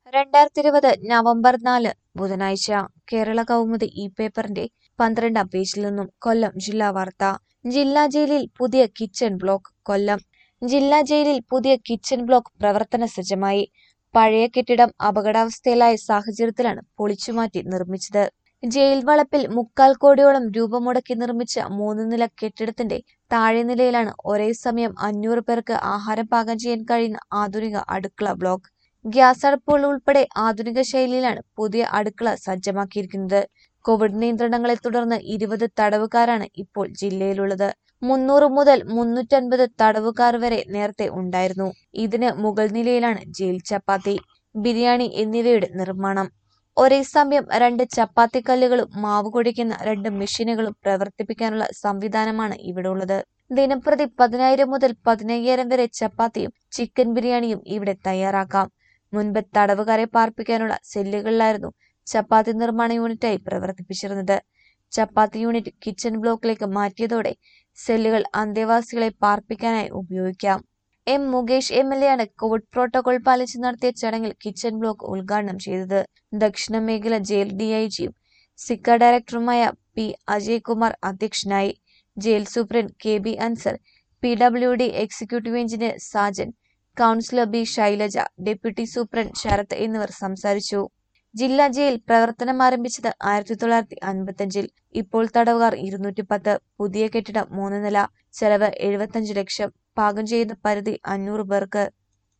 രണ്ടായിരത്തി ഇരുപത് നവംബർ നാല് ബുധനാഴ്ച കേരള കൗമുദി ഈ പേപ്പറിന്റെ പന്ത്രണ്ടാം പേജിൽ നിന്നും കൊല്ലം ജില്ലാ വാർത്ത ജില്ലാ ജയിലിൽ പുതിയ കിച്ചൺ ബ്ലോക്ക് കൊല്ലം ജില്ലാ ജയിലിൽ പുതിയ കിച്ചൺ ബ്ലോക്ക് പ്രവർത്തന സജ്ജമായി പഴയ കെട്ടിടം അപകടാവസ്ഥയിലായ സാഹചര്യത്തിലാണ് പൊളിച്ചുമാറ്റി നിർമ്മിച്ചത് ജയിൽ വളപ്പിൽ മുക്കാൽ കോടിയോളം രൂപ മുടക്കി നിർമ്മിച്ച മൂന്ന് നില കെട്ടിടത്തിന്റെ താഴെ നിലയിലാണ് ഒരേ സമയം അഞ്ഞൂറ് പേർക്ക് ആഹാരം പാകം ചെയ്യാൻ കഴിയുന്ന ആധുനിക അടുക്കള ബ്ലോക്ക് ഗ്യാസ് അടുപ്പുകൾ ഉൾപ്പെടെ ആധുനിക ശൈലിയിലാണ് പുതിയ അടുക്കള സജ്ജമാക്കിയിരിക്കുന്നത് കോവിഡ് നിയന്ത്രണങ്ങളെ തുടർന്ന് ഇരുപത് തടവുകാരാണ് ഇപ്പോൾ ജില്ലയിലുള്ളത് മുന്നൂറ് മുതൽ മുന്നൂറ്റൻപത് തടവുകാർ വരെ നേരത്തെ ഉണ്ടായിരുന്നു ഇതിന് മുകൾ നിലയിലാണ് ജയിൽ ചപ്പാത്തി ബിരിയാണി എന്നിവയുടെ നിർമ്മാണം ഒരേ സമയം രണ്ട് ചപ്പാത്തി കല്ലുകളും മാവ് കുഴിക്കുന്ന രണ്ട് മെഷീനുകളും പ്രവർത്തിപ്പിക്കാനുള്ള സംവിധാനമാണ് ഇവിടെ ഉള്ളത് ദിനപ്രതി പതിനായിരം മുതൽ പതിനയ്യായിരം വരെ ചപ്പാത്തിയും ചിക്കൻ ബിരിയാണിയും ഇവിടെ തയ്യാറാക്കാം മുൻപ് തടവുകാരെ പാർപ്പിക്കാനുള്ള സെല്ലുകളിലായിരുന്നു ചപ്പാത്തി നിർമ്മാണ യൂണിറ്റായി പ്രവർത്തിപ്പിച്ചിരുന്നത് ചപ്പാത്തി യൂണിറ്റ് കിച്ചൺ ബ്ലോക്കിലേക്ക് മാറ്റിയതോടെ സെല്ലുകൾ അന്തേവാസികളെ പാർപ്പിക്കാനായി ഉപയോഗിക്കാം M Mukesh M L A ആണ് കോവിഡ് പ്രോട്ടോകോൾ പാലിച്ച് നടത്തിയ ചടങ്ങിൽ കിച്ചൺ ബ്ലോക്ക് ഉദ്ഘാടനം ചെയ്തത് ദക്ഷിണ മേഖല ജയിൽ ഡിഐജിയും സിക്ക ഡയറക്ടറുമായ പി അജയ് കുമാർ അധ്യക്ഷനായി jail superintendent K B Ansar P W D executive engineer Sajan councillor B Shailaja deputy superintendent Sarath എന്നിവർ സംസാരിച്ചു ജില്ലാ ജയിൽ പ്രവർത്തനം ആരംഭിച്ചത് ആയിരത്തി തൊള്ളായിരത്തി അൻപത്തഞ്ചിൽ ഇപ്പോൾ തടവുകാർ ഇരുന്നൂറ്റി പത്ത് പുതിയ കെട്ടിടം മൂന്ന് നില ചെലവ് എഴുപത്തഞ്ച് ലക്ഷം പാകം ചെയ്യുന്ന പരിധി അഞ്ഞൂറ് പേർക്ക്